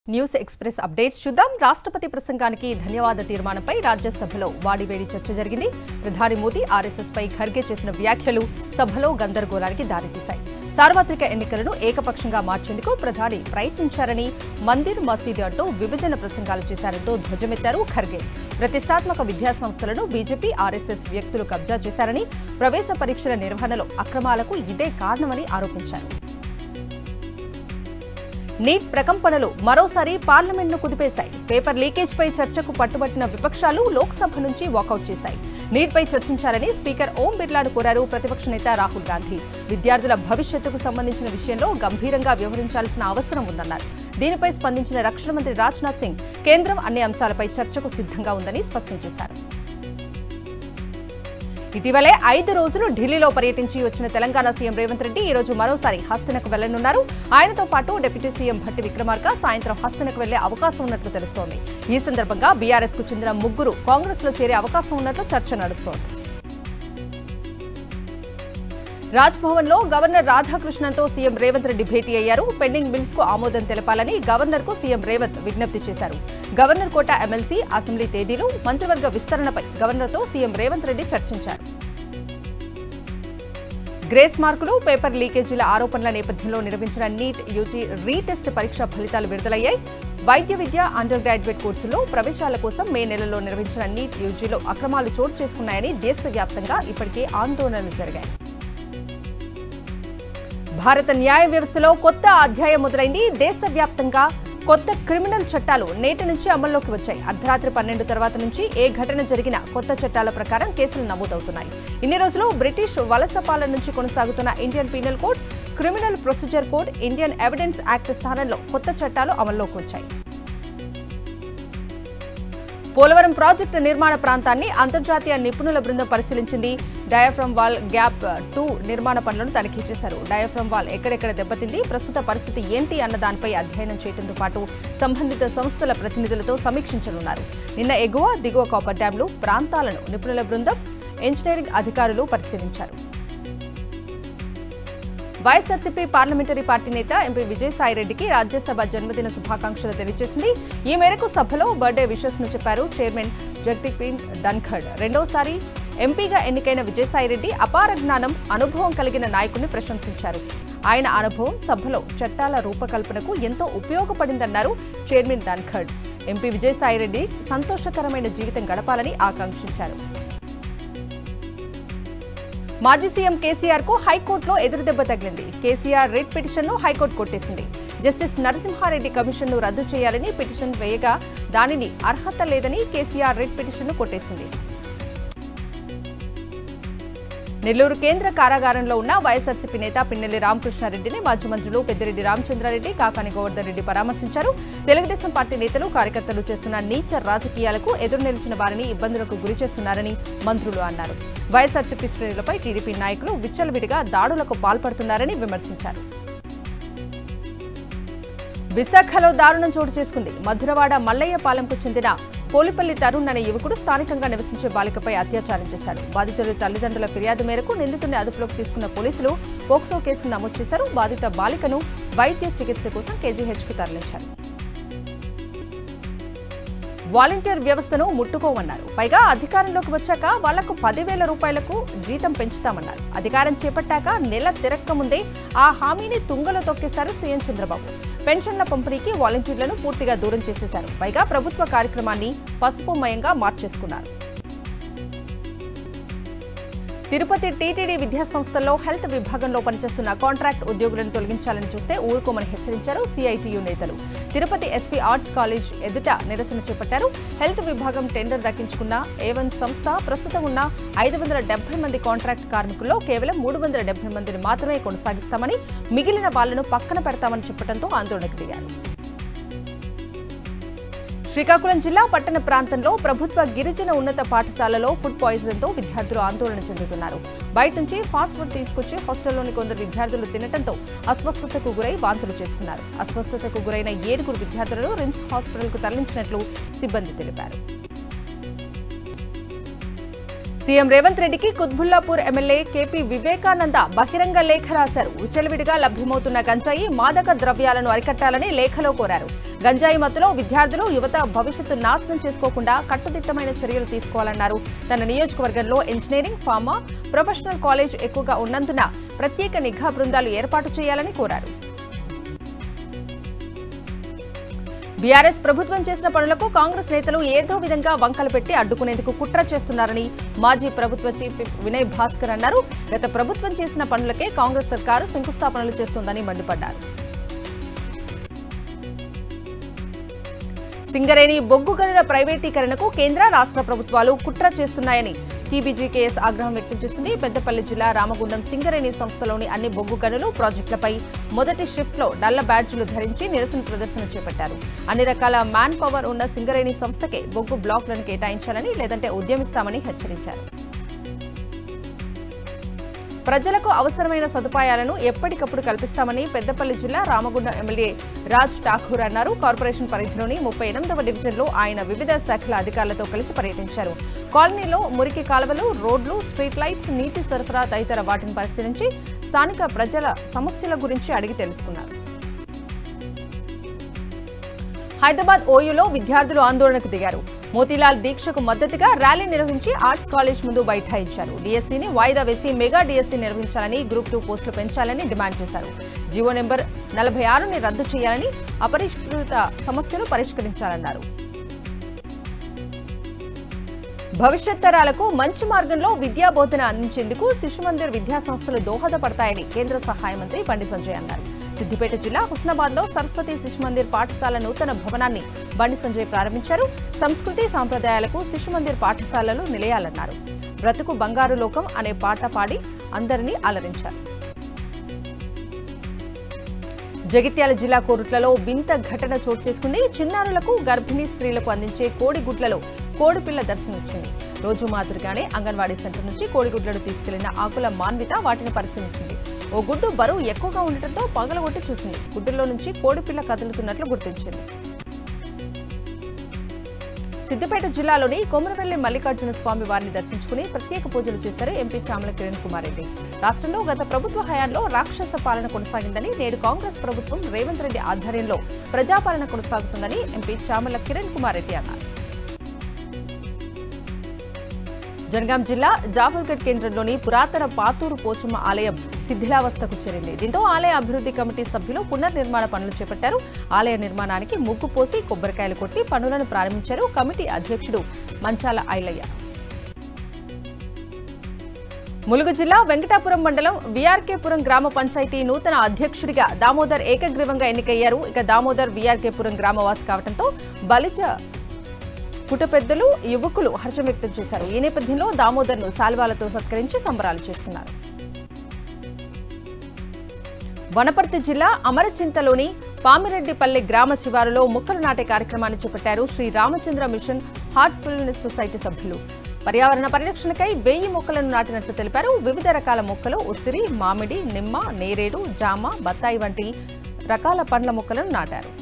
news express updates చూద్దాం రాష్ట్రపతి ప్రసంగానికి ధన్యవాద తీర్మానంపై రాజ్యసభలో వాడివేడి చర్చ జరిగింది ప్రధాని మోదీ ఆర్ఎస్ఎస్ పై ఖర్గే చేసిన వ్యాఖ్యలు సభలో గందరగోళానికి దారితీశాయి సార్వత్రిక ఎన్నికలను ఏకపక్షంగా మార్చేందుకు ప్రధాని ప్రయత్నించారని మందిర్ మసీదు అంటూ విభజన ప్రసంగాలు చేశారంటూ ధ్వజమెత్తారు ఖర్గే ప్రతిష్టాత్మక విద్యా సంస్థలను బీజేపీ ఆర్ఎస్ఎస్ వ్యక్తులు కబ్జా చేశారని ప్రవేశ పరీక్షల నిర్వహణలో అక్రమాలకు ఇదే కారణమని ఆరోపించారు నీట్ ప్రకంపనలు మరోసారి పార్లమెంట్ను కుదిపేశాయి పేపర్ లీకేజ్పై చర్చకు పట్టుబట్టిన విపక్షాలు లోక్సభ నుంచి వాకౌట్ చేశాయి నీట్పై చర్చించాలని స్పీకర్ ఓం బిర్లాను కోరారు ప్రతిపక్ష నేత రాహుల్ గాంధీ విద్యార్థుల భవిష్యత్తుకు సంబంధించిన విషయంలో గంభీరంగా వ్యవహరించాల్సిన అవసరం ఉందన్నారు దీనిపై స్పందించిన రక్షణ మంత్రి రాజ్నాథ్ సింగ్ కేంద్రం అన్ని అంశాలపై చర్చకు సిద్ధంగా ఉందని స్పష్టం చేశారు ఇటీవలే ఐదు రోజులు ఢిల్లీలో పర్యటించి వచ్చిన తెలంగాణ సీఎం రేవంత్ రెడ్డి ఈ రోజు మరోసారి హస్తనకు వెళ్లనున్నారు ఆయనతో పాటు డిప్యూటీ సీఎం భట్టి విక్రమార్క సాయంత్రం హస్తనకు వెళ్లే అవకాశం ఉన్నట్లు తెలుస్తోంది ఈ సందర్భంగా బీఆర్ఎస్ కు చెందిన ముగ్గురు కాంగ్రెస్ లో చేరే అవకాశం ఉన్నట్లు చర్చ నడుస్తోంది రాజ్భవన్ లో గవర్నర్ రాధాకృష్ణన్తో సీఎం రేవంత్ రెడ్డి భేటీ అయ్యారు పెండింగ్ బిల్స్ కు ఆమోదం తెలపాలని గవర్నర్ కు సీఎం రేవంత్ విజ్ఞప్తి చేశారు గవర్నర్ కోట ఎమ్మెల్సీ అసెంబ్లీ తేదీలు మంత్రివర్గ విస్తరణపై గవర్నర్తో సీఎం రేవంత్ రెడ్డి చర్చించారు గ్రేస్ మార్కులు పేపర్ లీకేజీల ఆరోపణల నేపథ్యంలో నిర్వహించిన నీట్ యూజీ రీటెస్ట్ పరీక్ష ఫలితాలు విడుదలయ్యాయి వైద్య విద్య అండర్ గ్రాడ్యుయేట్ కోర్సుల్లో ప్రవేశాల కోసం మే నెలలో నిర్వహించిన నీట్ యూజీలో అక్రమాలు చోటు చేసుకున్నాయని దేశవ్యాప్తంగా ఇప్పటికే ఆందోళనలు జరిగాయి భారత న్యాయ వ్యవస్థలో కొత్త అధ్యాయం మొదలైంది దేశవ్యాప్తంగా కొత్త క్రిమినల్ చట్టాలు నేటి నుంచి అమల్లోకి వచ్చాయి అర్ధరాత్రి పన్నెండు తర్వాత నుంచి ఏ ఘటన జరిగినా కొత్త చట్టాల ప్రకారం కేసులు నమోదవుతున్నాయి ఇన్ని రోజులు బ్రిటిష్ వలస పాలన నుంచి కొనసాగుతున్న Indian penal code criminal procedure code Indian evidence act స్థానంలో కొత్త చట్టాలు అమల్లోకి వచ్చాయి పోలవరం ప్రాజెక్టు నిర్మాణ ప్రాంతాన్ని అంతర్జాతీయ నిపుణుల బృందం పరిశీలించింది డయాఫ్రమ్ వాల్ గ్యాప్ టూ నిర్మాణ పనులను తనిఖీ చేశారు డయాఫ్రమ్ వాల్ ఎక్కడెక్కడ దెబ్బతింది ప్రస్తుత పరిస్థితి ఏంటి అన్న దానిపై అధ్యయనం చేయడంతో పాటు సంబంధిత సంస్థల ప్రతినిధులతో సమీక్షించనున్నారు నిన్న ఎగువ దిగువ కాపర్ డ్యాంలు ప్రాంతాలను నిపుణుల బృందం ఇంజనీరింగ్ అధికారులు పరిశీలించారు వైఎస్ఆర్సీపీ పార్లమెంటరీ పార్టీ నేత ఎంపీ విజయసాయిరెడ్డికి రాజ్యసభ జన్మదిన శుభాకాంక్షలు తెలియజేసింది ఈ మేరకు సభలో బర్త్డే విషెస్ ను చెప్పారు చైర్మన్ జగదీప్ ధన్ఖడ్ రెండోసారి ఎంపీగా ఎన్నికైన విజయసాయిరెడ్డి అపార జ్ఞానం అనుభవం కలిగిన నాయకుడిని ప్రశంసించారు ఆయన అనుభవం సభలో చట్టాల రూపకల్పనకు ఎంతో ఉపయోగపడిందన్నారు చైర్మన్ ధన్ఖడ్ ఎంపీ విజయసాయిరెడ్డి సంతోషకరమైన జీవితం గడపాలని ఆకాంక్షించారు మాజీ సీఎం కేసీఆర్ కు హైకోర్టులో ఎదురుదెబ్బ తగిలింది కేసీఆర్ రిట్ పిటిషన్ ను హైకోర్టు కొట్టేసింది జస్టిస్ నరసింహారెడ్డి కమిషన్ ను రద్దు చేయాలని పిటిషన్ వేయగా దానిని అర్హత లేదని కేసీఆర్ రిట్ పిటిషన్ ను కొట్టేసింది నెల్లూరు కేంద్ర కారాగారంలో ఉన్న వైఎస్ఆర్సీపీ నేత పిన్నెల్లి రామకృష్ణారెడ్డిని మాజీ మంత్రులు పెద్దిరెడ్డి రామచంద్రారెడ్డి కాకాని గోవర్ధన్ రెడ్డి పరామర్శించారు తెలుగుదేశం పార్టీ నేతలు కార్యకర్తలు చేస్తున్న నీచ రాజకీయాలకు ఎదురు నిలిచిన వారిని ఇబ్బందులకు గురి చేస్తున్నారని మంత్రులు అన్నారు వైఎస్ఆర్సీపీ శ్రేణులపై టీడీపీ నాయకులు విచ్చలవిడిగా దాడులకు పాల్పడుతున్నారని విమర్శించారు విశాఖలో దారుణం చోటు చేసుకుంది మధురవాడ మల్లయ్యపాలెంకు చెందిన పోలిపల్లి తరుణ్ అనే యువకుడు స్థానికంగా నివసించే బాలికపై అత్యాచారం చేశాడు బాధితుడి తల్లిదండ్రుల ఫిర్యాదు మేరకు నిందితుడిని అదుపులోకి తీసుకున్న పోలీసులు పోక్సో కేసును నమోదు చేశారు బాధిత బాలికను వైద్య చికిత్స కోసం కేజీహెచ్కి తరలించారు వాలంటీర్ వ్యవస్థను ముట్టుకోమన్నారు పైగా అధికారంలోకి వచ్చాక వాళ్లకు పదివేల రూపాయలకు జీతం పెంచుతామన్నారు అధికారం చేపట్టాక నెల తిరక్క ముందే ఆ హామీని తుంగలో తొక్కేశారు సీఎం చంద్రబాబు పెన్షన్ల పంపిణీకి వాలంటీర్లను పూర్తిగా దూరం చేసేశారు పైగా ప్రభుత్వ కార్యక్రమాన్ని పసుపుమయంగా మార్చేసుకున్నారు తిరుపతి టీటీడీ విద్యా సంస్థల్లో హెల్త్ విభాగంలో పనిచేస్తున్న కాంట్రాక్ట్ ఉద్యోగులను తొలగించాలని చూస్తే ఊరుకోమని హెచ్చరించారు సిఐటియు నేతలు తిరుపతి ఎస్వి ఆర్ట్స్ కాలేజ్ ఎదుట నిరసన చేపట్టారు హెల్త్ విభాగం టెండర్ దక్కించుకున్న ఏవన్ సంస్థ ప్రస్తుతం ఉన్న ఐదు వందల డెబ్బై మంది కాంట్రాక్ట్ కార్మికుల్లో కేవలం మూడు వందల డెబ్బై మందిని మాత్రమే కొనసాగిస్తామని మిగిలిన వాళ్లను పక్కన పెడతామని చెప్పడంతో ఆందోళనకు దిగారు శ్రీకాకుళం జిల్లా పట్టణ ప్రాంతంలో ప్రభుత్వ గిరిజన ఉన్నత పాఠశాలలో ఫుడ్ పాయిజన్తో విద్యార్థులు ఆందోళన చెందుతున్నారు బయట నుంచి ఫాస్ట్ ఫుడ్ తీసుకొచ్చి హాస్టల్లోని కొందరు విద్యార్థులు తినడంతో అస్వస్థతకు గురై వాంతులు చేసుకున్నారు అస్వస్థతకు గురైన ఏడుగురు విద్యార్థులను రిమ్స్ హాస్పిటల్కు తరలించినట్లు సిబ్బంది తెలిపారు సీఎం రేవంత్ రెడ్డికి కుత్బుల్లాపూర్ ఎమ్మెల్యే కేపీ వివేకానంద బహిరంగ లేఖ రాశారు విచలవిడిగా లభ్యమవుతున్న గంజాయి మాదక ద్రవ్యాలను అరికట్టాలని లేఖలో కోరారు గంజాయి మత్తులో విద్యార్థులు యువత భవిష్యత్తు నాశనం చేసుకోకుండా కట్టుదిట్టమైన చర్యలు తీసుకోవాలన్నారు తన నియోజకవర్గంలో ఇంజనీరింగ్ ఫార్మా ప్రొఫెషనల్ కాలేజ్ ఎక్కువగా ఉన్నందున ప్రత్యేక నిఘా బృందాలు ఏర్పాటు చేయాలని కోరారు బీఆర్ఎస్ ప్రభుత్వం చేసిన పనులకు కాంగ్రెస్ నేతలు ఏదో విధంగా వంకలు పెట్టి అడ్డుకునేందుకు కుట్ర చేస్తున్నారని మాజీ ప్రభుత్వ చీఫ్ విప్ వినయ్ భాస్కర్ అన్నారు గత ప్రభుత్వం చేసిన పనులకే కాంగ్రెస్ సర్కారు శంకుస్థాపనలు చేస్తోందని మండిపడ్డారు సింగరేణి బొగ్గు గనుల ప్రైవేటీకరణకు కేంద్ర రాష్ట్ర ప్రభుత్వాలు కుట్ర చేస్తున్నాయని టీబీజీకేఎస్ ఆగ్రహం వ్యక్తం చేసింది పెద్దపల్లి జిల్లా రామగుండం సింగరేణి సంస్థలోని అన్ని బొగ్గు గనులు ప్రాజెక్టులపై మొదటి షిఫ్ట్లో నల్ల బ్యాడ్జీలు ధరించి నిరసన ప్రదర్శన చేపట్టారు అన్ని రకాల మ్యాన్ పవర్ ఉన్న సింగరేణి సంస్థకే బొగ్గు బ్లాక్లను కేటాయించాలని లేదంటే ఉద్యమిస్తామని హెచ్చరించారు ప్రజలకు అవసరమైన సదుపాయాలను ఎప్పటికప్పుడు కల్పిస్తామని పెద్దపల్లి జిల్లా రామగుండం ఎమ్మెల్యే రాజ్ ఠాకూర్ అన్నారు కార్పొరేషన్ పరిధిలోని ముప్పై ఎనిమిదవ డివిజన్లో ఆయన వివిధ శాఖల అధికారులతో కలిసి పర్యటించారు కాలనీలో మురికి కాలువలు రోడ్లు స్ట్రీట్ లైట్స్ నీటి సరఫరా తదితర వాటిని పరిశీలించి స్థానిక ప్రజల సమస్యల గురించి అడిగి తెలుసుకున్నారు హైదరాబాద్ ఓయూలో విద్యార్థులు ఆందోళనకు దిగారు మోతీలాల్ దీక్షకు మద్దతుగా ర్యాలీ నిర్వహించి ఆర్ట్స్ కాలేజ్ ముందు బైఠాయించారు డీఎస్సీని వాయిదా వేసి మెగా డీఎస్సీ నిర్వహించాలని గ్రూప్ టూ పోస్టులు పెంచాలని డిమాండ్ చేశారు జీవో నెంబర్ నలభై ఆరుని రద్దు చేయాలని అపరిష్కృత సమస్యలు పరిష్కరించాలన్నారు భవిష్యత్ తరాలకు మంచి మార్గంలో విద్యా బోధన అందించేందుకు శిశు మందిర్ విద్యా సంస్థలు దోహదపడతాయని కేంద్ర సహాయ మంత్రి బండి సంజయ్ అన్నారు సిద్దిపేట జిల్లా హుస్నాబాద్ లో సరస్వతి శిశు మందిర్ పాఠశాల నూతన భవనాన్ని బండి సంజయ్ ప్రారంభించారు సంస్కృతి సాంప్రదాయాలకు శిశు మందిర్ పాఠశాలలు నిలయాలన్నారు బ్రతుకు బంగారు లోకం అనే పాట పాడి అందరినీ అలరించారు జగిత్యాల జిల్లా కోరుట్లలో వింత ఘటన చోటు చేసుకుంది చిన్నారులకు గర్భిణీ స్త్రీలకు అందించే కోడిగుడ్లలో కోడిపిల్ల దర్శనమిచ్చింది రోజు మాదిరిగానే అంగన్వాడీ సెంటర్ నుంచి కోడిగుడ్లను తీసుకెళ్లిన ఆకుల మాన్విత వాటిని పరిశీలించింది ఓ గుడ్డు బరువు ఎక్కువగా ఉండటంతో పగలగొట్టి చూసింది గుడ్డులో నుంచి కోడిపిల్ల కదులుతున్నట్లు గుర్తించింది సిద్దిపేట జిల్లాలోని కొమరవెల్లి మల్లికార్జున స్వామి వారిని దర్శించుకుని ప్రత్యేక పూజలు చేశారు ఎంపీ చామల కిరణ్ కుమార్ రెడ్డి రాష్ట్రంలో గత ప్రభుత్వ హయాంలో రాక్షస పాలన కొనసాగిందని నేడు కాంగ్రెస్ ప్రభుత్వం రేవంత్ రెడ్డి ఆధ్వర్యంలో ప్రజాపాలన కొనసాగుతుందని ఎంపీ చామల కిరణ్ కుమార్ రెడ్డి అన్నారు జనగాం జిల్లా జాఫర్గఢ్ కేంద్రంలోని పురాతన పాతూరు పోచమ్మ ఆలయం శిథిలావస్థకు చేరింది దీంతో ఆలయ అభివృద్ధి కమిటీ సభ్యులు పునర్నిర్మాణ పనులు చేపట్టారు ఆలయ నిర్మాణానికి ముగ్గు పోసి కొబ్బరికాయలు కొట్టి పనులను ప్రారంభించారు కమిటీ అధ్యక్షుడు మంచాల ఐలయ్య ములుగు జిల్లా వెంకటాపురం మండలం విఆర్కేపురం గ్రామ పంచాయతీ నూతన అధ్యక్షుడిగా దామోదర్ ఏకగ్రీవంగా ఎన్నికయ్యారు ఇక దామోదర్ విఆర్కేపురం గ్రామవాసి కావడంతో బలిజ పుట పెద్దలు యువకులు హర్షం వ్యక్తం చేశారు ఈ నేపథ్యంలో దామోదర్ను శాల్వాలతో సత్కరించి సంబరాలు చేసుకున్నారు వనపర్తి జిల్లా అమరచింతలోని పామిరెడ్డిపల్లి గ్రామ శివారులో మొక్కలు నాటే కార్యక్రమాన్ని చేపట్టారు Shri Ramachandra Mission Heartfulness Society సభ్యులు పర్యావరణ పరిరక్షణకై వెయ్యి మొక్కలను నాటినట్లు తెలిపారు వివిధ రకాల మొక్కలు ఉసిరి మామిడి నిమ్మ నేరేడు జామ బత్తాయి వంటి రకాల పండ్ల మొక్కలను నాటారు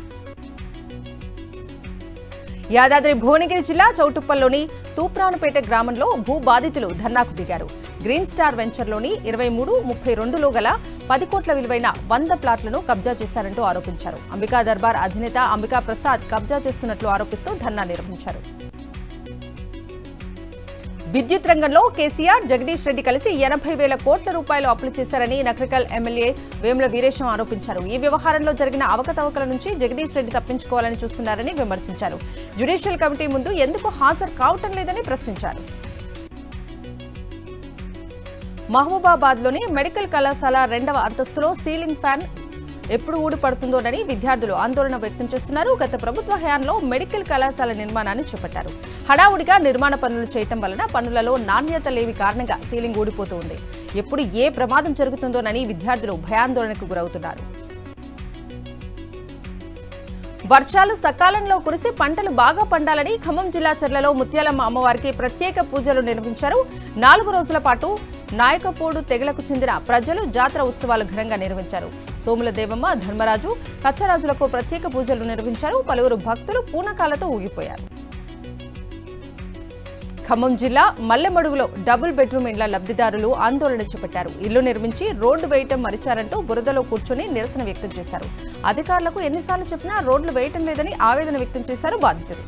యాదాద్రి భువనగిరి జిల్లా చౌటుప్పల్లోని తూప్రానుపేట గ్రామంలో భూ బాధితులు ధర్నాకు దిగారు గ్రీన్ స్టార్ వెంచర్లోని ఇరవై మూడు ముప్పై రెండులో గల పది కోట్ల విలువైన వంద ప్లాట్లను కబ్జా చేశారంటూ ఆరోపించారు అంబికా దర్బార్ అధినేత అంబికా ప్రసాద్ కబ్జా చేస్తున్నట్లు ఆరోపిస్తూ ధర్నా నిర్వహించారు విద్యుత్ రంగంలో కేసీఆర్ జగదీష్ రెడ్డి కలిసి ఎనభై వేల కోట్ల రూపాయలు అప్పులు చేశారని నకరికల్ ఎమ్మెల్యే వేముల వీరేశం ఆరోపించారు ఈ వ్యవహారంలో జరిగిన అవకతవకల నుంచి జగదీష్ రెడ్డి తప్పించుకోవాలని చూస్తున్నారని విమర్శించారు జ్యుడిషియల్ కమిటీ ముందు ఎందుకు హాజరు కావటం లేదని ప్రశ్నించారు మహబూబాబాద్లోని మెడికల్ కళాశాల రెండవ అంతస్తులో సీలింగ్ ఫ్యాన్ ఎప్పుడు ఊడిపడుతుందోనని విద్యార్థులు ఆందోళన వ్యక్తం చేస్తున్నారు గత ప్రభుత్వ హయాంలో మెడికల్ కళాశాల నిర్మాణాన్ని చేపట్టారు హడావుడిగా నిర్మాణ పనులు చేయటం వలన పనులలో నాణ్యత లేని కారణంగా సీలింగ్ ఊడిపోతూ ఉంది ఎప్పుడు ఏ ప్రమాదం జరుగుతుందోనని విద్యార్థులు భయాందోళనకు గురవుతున్నారు వర్షాలు సకాలంలో కురిసి పంటలు బాగా పండాలని ఖమ్మం జిల్లా చర్లలో ముత్యాలమ్మ అమ్మవారికి ప్రత్యేక పూజలు నిర్వహించారు నాలుగు రోజుల పాటు నాయకపోడు తెగలకు చెందిన ప్రజలు జాతర ఉత్సవాలు ఘనంగా నిర్వహించారు సోముల దేవమ్మ ధర్మరాజు కచ్చరాజులకు ప్రత్యేక పూజలు నిర్వహించారు పలువురు భక్తులు పూనకాలతో ఊగిపోయారు ఖమ్మం జిల్లా మల్లెమడుగులో డబుల్ బెడ్రూమ్ ఇళ్ల లబ్ధిదారులు ఆందోళన చేపట్టారు ఇల్లు నిర్మించి రోడ్డు వేయటం మరిచారంటూ బురదలో కూర్చొని నిరసన వ్యక్తం చేశారు అధికారులకు ఎన్నిసార్లు చెప్పినా రోడ్లు వేయటం లేదని ఆవేదన వ్యక్తం చేశారు బాధితులు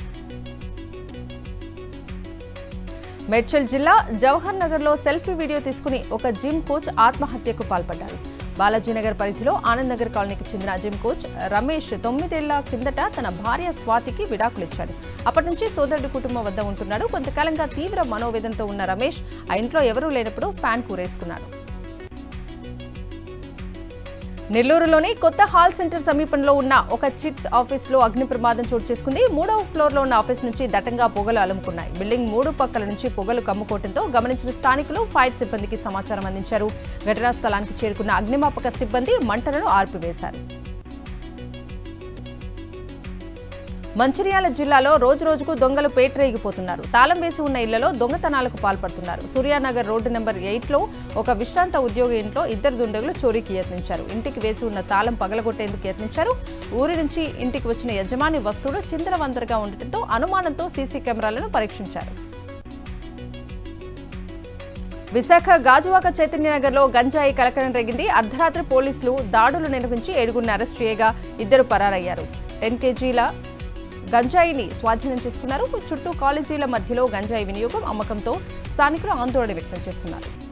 మేడ్చల్ జిల్లా జవహర్ నగర్లో సెల్ఫీ వీడియో తీసుకుని ఒక జిమ్ కోచ్ ఆత్మహత్యకు పాల్పడ్డారు బాలాజీనగర్ పరిధిలో ఆనంద్ నగర్ కాలనీకి చెందిన జిమ్ కోచ్ రమేష్ తొమ్మిదేళ్ల కిందట తన భార్య స్వాతికి విడాకులిచ్చాడు అప్పటి నుంచి సోదరుడి కుటుంబం వద్ద ఉంటున్నాడు కొంతకాలంగా తీవ్ర మనోవేదంతో ఉన్న రమేష్ ఆ ఇంట్లో ఎవరూ లేనప్పుడు ఫ్యాన్ కూరేసుకున్నాడు నెల్లూరులోని కొత్త హాల్ సెంటర్ సమీపంలో ఉన్న ఒక చిట్స్ ఆఫీసులో అగ్ని ప్రమాదం చోటు చేసుకుంది మూడవ ఫ్లోర్లో ఉన్న ఆఫీస్ నుంచి దట్టంగా పొగలు అలుముకున్నాయి బిల్డింగ్ మూడు పక్కల నుంచి పొగలు కమ్ముకోవడంతో గమనించిన స్థానికులు ఫైర్ సిబ్బందికి సమాచారం అందించారు ఘటనా స్థలానికి చేరుకున్న అగ్నిమాపక సిబ్బంది మంటలను ఆర్పివేశారు మంచిర్యాల జిల్లాలో రోజు రోజుకు దొంగలు పేటరేగిపోతున్నారు తాళం వేసి ఉన్న ఇళ్లలో దొంగతనాలకు పాల్పడుతున్నారు సూర్యానగర్ రోడ్డు నెంబర్ ఎయిట్లో ఒక విశ్రాంత ఉద్యోగి ఇంట్లో ఇద్దరు దుండగులు చోరీకి యత్నించారు ఇంటికి వేసి ఉన్న తాళం పగలగొట్టేందుకు యత్నించారు ఊరి నుంచి ఇంటికి వచ్చిన యజమాని వస్తువులు చిందరవందరగా ఉండటంతో అనుమానంతో సీసీ కెమెరాలను పరీక్షించారు విశాఖ గాజువాక చైతన్యనగర్లో గంజాయి కలకలం రేగింది అర్ధరాత్రి పోలీసులు దాడులు నిర్వహించి ఏడుగురిని అరెస్ట్ చేయగా ఇద్దరు పరారయ్యారు టెన్ కేజీల గంజాయిని స్వాధీనం చేసుకున్నారు చుట్టూ కాలేజీల మధ్యలో గంజాయి వినియోగం అమ్మకంతో స్థానికులు ఆందోళన వ్యక్తం చేస్తున్నారు